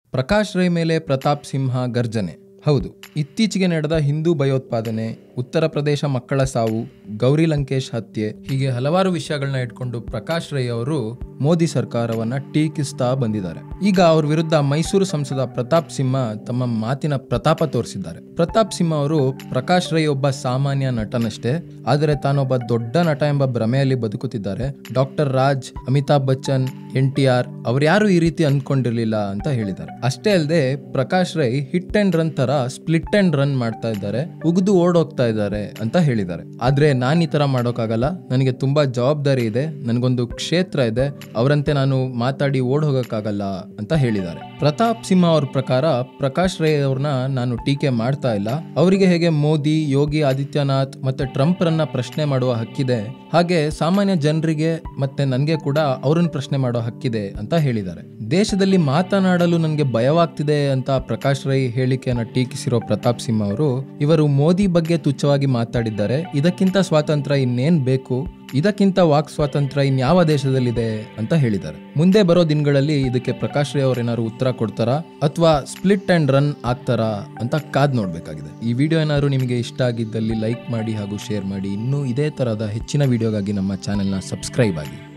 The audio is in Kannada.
ಪ್ರಕಾಶ್ ರೈ ಮೇಲೆ ಪ್ರತಾಪ್ ಸಿಂಹ ಗರ್ಜನೆ ಹೌದು ಇತ್ತೀಚೆಗೆ ನಡೆದ ಹಿಂದೂ ಭಯೋತ್ಪಾದನೆ ಉತ್ತರ ಪ್ರದೇಶ ಮಕ್ಕಳ ಸಾವು ಗೌರಿ ಲಂಕೇಶ್ ಹತ್ಯೆ ಹೀಗೆ ಹಲವಾರು ವಿಷಯಗಳನ್ನ ಇಟ್ಕೊಂಡು ಪ್ರಕಾಶ್ ರೈ ಅವರು ಮೋದಿ ಸರ್ಕಾರವನ್ನ ಟೀಕಿಸ್ತಾ ಬಂದಿದ್ದಾರೆ ಈಗ ಅವ್ರ ವಿರುದ್ಧ ಮೈಸೂರು ಸಂಸದ ಪ್ರತಾಪ್ ಸಿಂಹ ತಮ್ಮ ಮಾತಿನ ಪ್ರತಾಪ ತೋರಿಸಿದ್ದಾರೆ ಪ್ರತಾಪ್ ಸಿಂಹ ಅವರು ಪ್ರಕಾಶ್ ರೈ ಒಬ್ಬ ಸಾಮಾನ್ಯ ನಟನಷ್ಟೇ ಆದರೆ ತಾನೊಬ್ಬ ದೊಡ್ಡ ನಟ ಎಂಬ ಭ್ರಮೆಯಲ್ಲಿ ಬದುಕುತ್ತಿದ್ದಾರೆ doctor Raj Amitabh Bachchan N T R ಅವ್ರ್ಯಾರು ಈ ರೀತಿ ಅನ್ಕೊಂಡಿರ್ಲಿಲ್ಲ ಅಂತ ಹೇಳಿದ್ದಾರೆ ಅಷ್ಟೇ ಅಲ್ಲದೆ Prakash Rai hit and run ತರ ಸ್ಪ್ಲಿಟ್ ಅಂಡ್ ರನ್ ಮಾಡ್ತಾ ಇದ್ದಾರೆ ಉಗಿದು ಓಡೋಗ್ತಾ ಇದ್ದಾರೆ ಅಂತ ಹೇಳಿದ್ದಾರೆ ಆದ್ರೆ ನಾನ್ ಈ ತರ ಮಾಡೋಕ್ಕಾಗಲ್ಲ ನನಗೆ ತುಂಬಾ ಜವಾಬ್ದಾರಿ ಇದೆ ನನಗೊಂದು ಕ್ಷೇತ್ರ ಇದೆ ಅವರಂತೆ ನಾನು ಮಾತಾಡಿ ಓಡ್ ಹೋಗಕ್ಕಾಗಲ್ಲ ಅಂತ ಹೇಳಿದ್ದಾರೆ ಪ್ರತಾಪ್ ಸಿಂಹ ಅವ್ರ ಪ್ರಕಾರ ಪ್ರಕಾಶ್ ರೈ ಅವ್ರನ್ನ ನಾನು ಟೀಕೆ ಮಾಡ್ತಾ ಇಲ್ಲ ಅವರಿಗೆ ಹೇಗೆ ಮೋದಿ ಯೋಗಿ ಆದಿತ್ಯನಾಥ್ ಮತ್ತೆ ಟ್ರಂಪ್ ರನ್ನ ಪ್ರಶ್ನೆ ಮಾಡುವ ಹಕ್ಕಿದೆ ಹಾಗೆ ಸಾಮಾನ್ಯ ಜನರಿಗೆ ಮತ್ತೆ ನನಗೆ ಕೂಡ ಅವ್ರನ್ನ ಪ್ರಶ್ನೆ ಮಾಡೋ ಹಕ್ಕಿದೆ ಅಂತ ಹೇಳಿದ್ದಾರೆ ದೇಶದಲ್ಲಿ ಮಾತನಾಡಲು ನನಗೆ ಭಯವಾಗ್ತಿದೆ ಅಂತ ಪ್ರಕಾಶ್ ರೈ ಹೇಳಿಕೆಯನ್ನ ಟೀಕಿಸಿರೋ ಪ್ರತಾಪ್ ಸಿಂಹ ಅವರು ಇವರು ಮೋದಿ ಬಗ್ಗೆ ತುಚ್ಛವಾಗಿ ಮಾತಾಡಿದ್ದಾರೆ ಇದಕ್ಕಿಂತ ಸ್ವಾತಂತ್ರ್ಯ ಇನ್ನೇನ್ ಬೇಕು ಇದಕ್ಕಿಂತ ವಾಕ್ ಸ್ವಾತಂತ್ರ್ಯ ಇನ್ಯಾವ ದೇಶದಲ್ಲಿದೆ ಅಂತ ಹೇಳಿದ್ದಾರೆ ಮುಂದೆ ಬರೋ ದಿನಗಳಲ್ಲಿ ಇದಕ್ಕೆ ಪ್ರಕಾಶ್ ರೈ ಅವ್ರು ಏನಾದ್ರು ಉತ್ತರ ಕೊಡ್ತಾರಾ ಅಥವಾ ಸ್ಪ್ಲಿಟ್ ಅಂಡ್ ರನ್ ಆಗ್ತಾರಾ ಅಂತ ಕಾದ್ ನೋಡ್ಬೇಕಾಗಿದೆ ಈ ವಿಡಿಯೋ ಏನಾದ್ರು ನಿಮಗೆ ಇಷ್ಟ ಆಗಿದ್ದಲ್ಲಿ ಲೈಕ್ ಮಾಡಿ ಹಾಗೂ ಶೇರ್ ಮಾಡಿ ಇನ್ನೂ ಇದೇ ತರಹದ ಹೆಚ್ಚಿನ ವಿಡಿಯೋಗಾಗಿ ನಮ್ಮ ಚಾನೆಲ್ನ ಸಬ್ಸ್ಕ್ರೈಬ್ ಆಗಿ